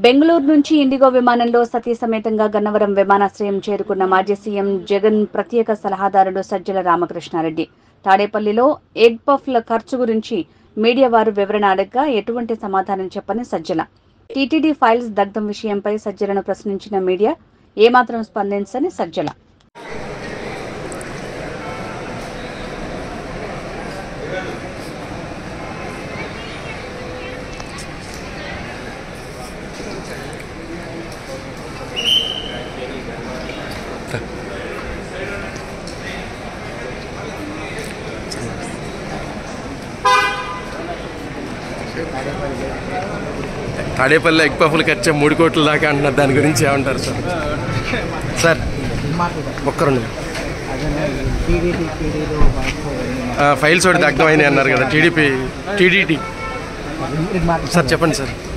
బెంగళూరు నుంచి ఇండిగో విమానంలో సతీ సమేతంగా గన్నవరం విమానాశ్రయం చేరుకున్న మాజీ సీఎం జగన్ ప్రత్యేక సలహాదారుడు సజ్జల రామకృష్ణారెడ్డి తాడేపల్లిలో ఎగ్ పఫ్ల ఖర్చు గురించి మీడియా వారు వివరణ అడగ్గా ఎటువంటి సమాధానం చెప్పని సజ్జల టీటీడీ ఫైల్స్ దగ్ధం విషయంపై సజ్జలను ప్రశ్నించిన మీడియా ఏమాత్రం స్పందించని సజ్జల తాడేపల్లి ఎగ్ పఫ్లు ఖర్చు మూడు కోట్ల దాకా అంటున్నారు దాని గురించి ఏమంటారు సార్ సార్ ఒక్క రెండు టీడీపీ టీడీలో ఆ, ఫైల్స్ ఒకటి దగ్ధమైనాయి అన్నారు కదా టీడీపీ టీడీటీ మాకు సార్ చెప్పండి సార్